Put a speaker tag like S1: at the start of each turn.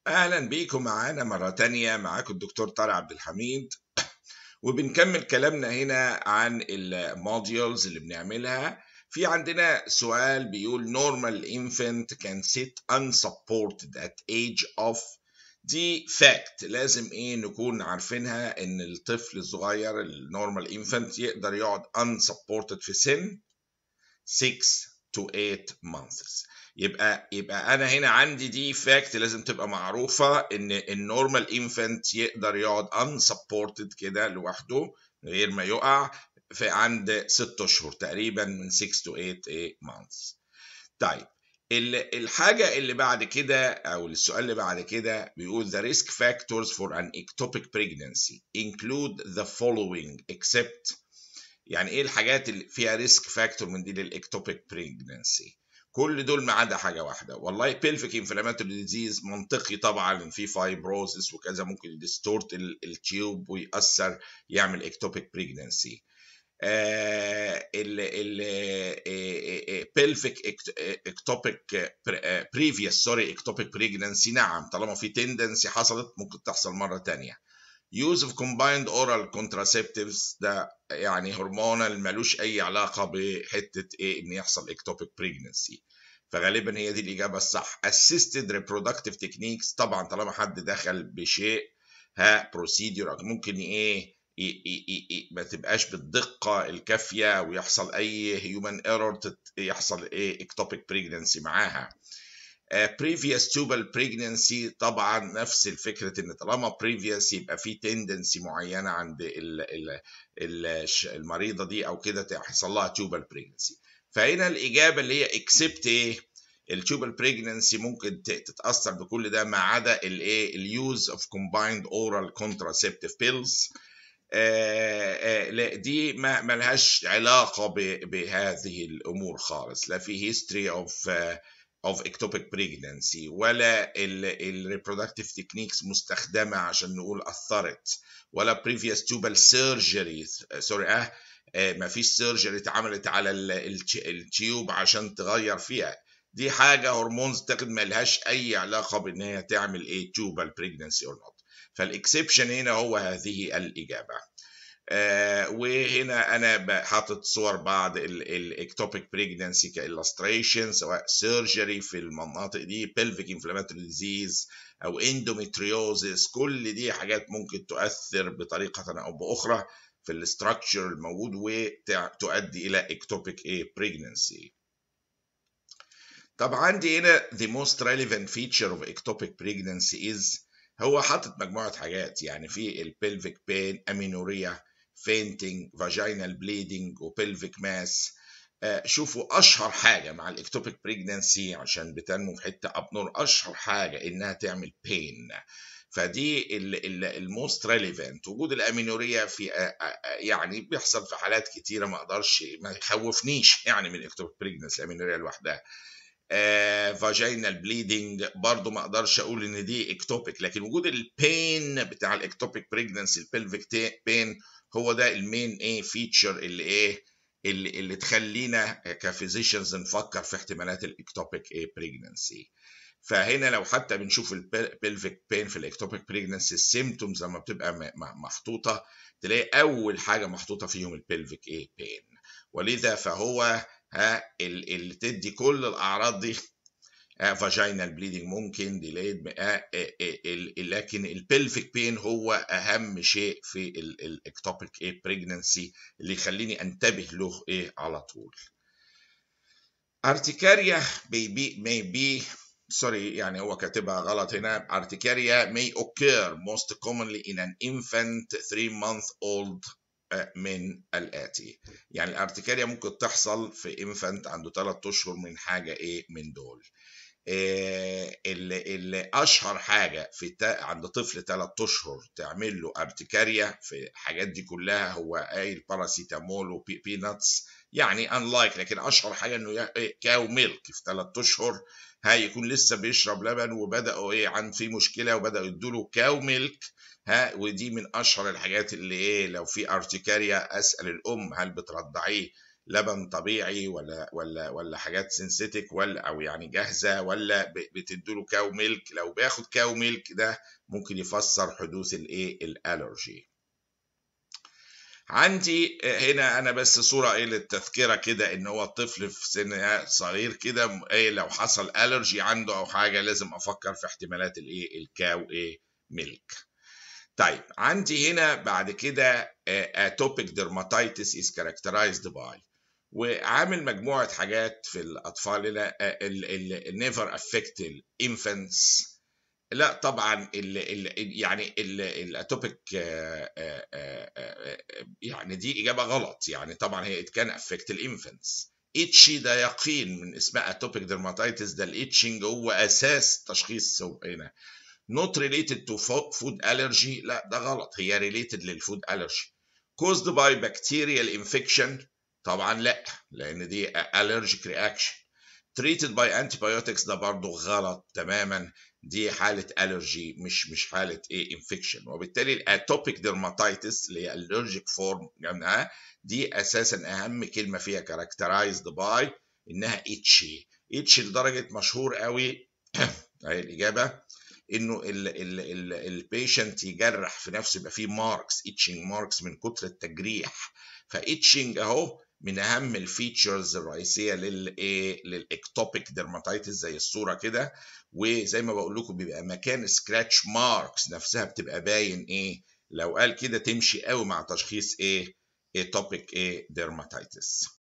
S1: أهلا بيكم معانا مرة تانية معاكم الدكتور طارق عبد الحميد وبنكمل كلامنا هنا عن الموديولز اللي بنعملها في عندنا سؤال بيقول normal infant can sit unsupported at age of دي fact لازم ايه نكون عارفينها ان الطفل الصغير النورمال infant يقدر يقعد unsupported في سن 6 to 8 months يبقى يبقى انا هنا عندي دي فاكت لازم تبقى معروفه ان النورمال انفنت يقدر يقعد unsupported كده لوحده من غير ما يقع في عند 6 اشهر تقريبا من 6 to 8 months طيب الحاجة اللي بعد كده أو السؤال اللي بعد كده بيقول the risk factors for an ectopic pregnancy include the following except يعني إيه الحاجات اللي فيها risk factor من دي للإكتوبيك pregnancy كل دول ما عدا حاجه واحده والله بيلفيك انفلاماتوري ديزيز منطقي طبعا في فايبروزس وكذا ممكن يديستورت التيوب ويأثر يعمل اكتوبيك بريجننسي ال ال بيلفيك اكتوبيك بريفيوس سوري اكتوبيك بريجننسي نعم طالما في تندنسي حصلت ممكن تحصل مره ثانيه use of combined oral contraceptives ده يعني هرمونال ملوش اي علاقه بحته ايه ان يحصل ectopic pregnancy فغالبا هي دي الاجابه الصح assisted reproductive techniques طبعا طالما حد دخل بشيء ها procedure ممكن ايه ما تبقاش بالدقه الكافيه ويحصل اي human error يحصل ايه ectopic pregnancy معاها previous tubal pregnancy طبعا نفس الفكرة ان طالما previous يبقى في tendency معينة عند ال ال ال المريضة دي او كده تحصل لها tubal pregnancy فهنا الإجابة اللي هي except ايه التوبال بريجننسي ممكن تتاثر بكل ده ما عدا الايه اليوز اوف combined oral contraceptive pills لا دي ما ملهاش علاقه بهذه الامور خالص لا في history of of ectopic pregnancy ولا ال reproductive techniques مستخدمة عشان نقول أثرت ولا previous tubal surgery سوري اه ما فيش سيرجري اتعملت على التيوب عشان تغير فيها دي حاجة هرمونز تاخد ملهاش أي علاقة بإن هي تعمل إيه tubal pregnancy or not فالإكسبشن هنا هو هذه الإجابة آه وهنا انا حاطط صور بعض الاكتوبيك بريجننسي كالستريشن سواء سيرجري في المناطق دي بلفيك انفلاماتوري ديزيز او اندوميتريوزس كل دي حاجات ممكن تؤثر بطريقه او باخرى في الاستراكشر الموجود وتؤدي الى اكتوبيك ايه بريجننسي طب عندي هنا the most relevant feature of ectopic pregnancy is هو حاطط مجموعة حاجات يعني في البلفيك بين امينوريا فينتنج فاجينال بليدنج وبلفيك ماس شوفوا اشهر حاجه مع الاكتوبيك بريجننسي عشان بتنمو في حته ابنور اشهر حاجه انها تعمل بين فدي الموست ريليفنت وجود الامينوريا في يعني بيحصل في حالات كتيره ما اقدرش ما يخوفنيش يعني من الاكتوبيك بريجننسي الامينوريا لوحدها فاجينال بليدنج برضو ما اقدرش اقول ان دي اكتوبيك لكن وجود البين بتاع الاكتوبيك بريجننسي البلفيك بين هو ده المين ايه فيتشر اللي ايه اللي, اللي تخلينا كفيزيشنز نفكر في احتمالات الاكتوبيك ايه بريجننسي فهنا لو حتى بنشوف البلفيك بين في الاكتوبيك بريجننسي السيمتومز لما بتبقى محطوطه تلاقي اول حاجه محطوطه فيهم البلفيك ايه بين ولذا فهو ها اللي تدي كل الاعراض دي فاجينال بليدنج ممكن ديليد لكن البلفيك بين هو اهم شيء في الاكتوبيك ايه بريجننسي اللي يخليني انتبه له ايه على طول ارتكاريا may be, may be sorry يعني هو كاتبها غلط هنا ارتكاريا may occur most commonly in an infant 3 month old من الآتي يعني الارتكاريا ممكن تحصل في انفانت عنده 3 اشهر من حاجة ايه من دول إيه اللي, اللي اشهر حاجه في عند طفل 3 اشهر تعمل له ارتكاريا في الحاجات دي كلها هو قايل باراسيتامول وبيناتس يعني انلايك لكن اشهر حاجه انه كاو ميلك في 3 اشهر هاي يكون لسه بيشرب لبن وبداوا ايه عند في مشكله وبداوا يدوا له كاو ميلك ها ودي من اشهر الحاجات اللي ايه لو في ارتكاريا اسال الام هل بترضعيه لبن طبيعي ولا ولا ولا حاجات سينثيتك ولا او يعني جاهزه ولا بتديله كاو ميلك لو بياخد كاو ميلك ده ممكن يفسر حدوث الايه الالرجي عندي هنا انا بس صوره ايه للتذكره كده ان هو الطفل في سن صغير كده ايه لو حصل الرجي عنده او حاجه لازم افكر في احتمالات الايه الكاو ايه ميلك طيب عندي هنا بعد كده atopic dermatitis is characterized by وعامل مجموعة حاجات في الأطفال هنا ال never affect infants لا طبعا ال ال يعني الاتوبيك يعني دي إجابة غلط يعني طبعا هي it can affect الانفنتس اتشي ده يقين من اسمها اتوبيك درماتيتس ده الاتشنج هو اساس تشخيص هنا not related to food allergy لا ده غلط هي related للفود allergy caused by bacterial infection طبعا لا لان دي allergic reaction treated by antibiotics ده برضه غلط تماما دي حالة allergy مش مش حالة ايه infection وبالتالي الاتوبيك dermatitis اللي هي allergic form جمعها دي اساسا اهم كلمة فيها characterized by انها itchy itchy لدرجة مشهور قوي اهي الاجابة انه البيشنت يجرح في نفسه يبقى فيه ماركس اتشنج ماركس من كتر التجريح فاتشنج اهو من اهم الفيتشرز الرئيسيه للايه للاكتوبيك ديرماتيتس زي الصوره كده وزي ما بقول لكم بيبقى مكان سكراتش ماركس نفسها بتبقى باين ايه لو قال كده تمشي قوي مع تشخيص ايه اتوبيك ايه ديرماتيتس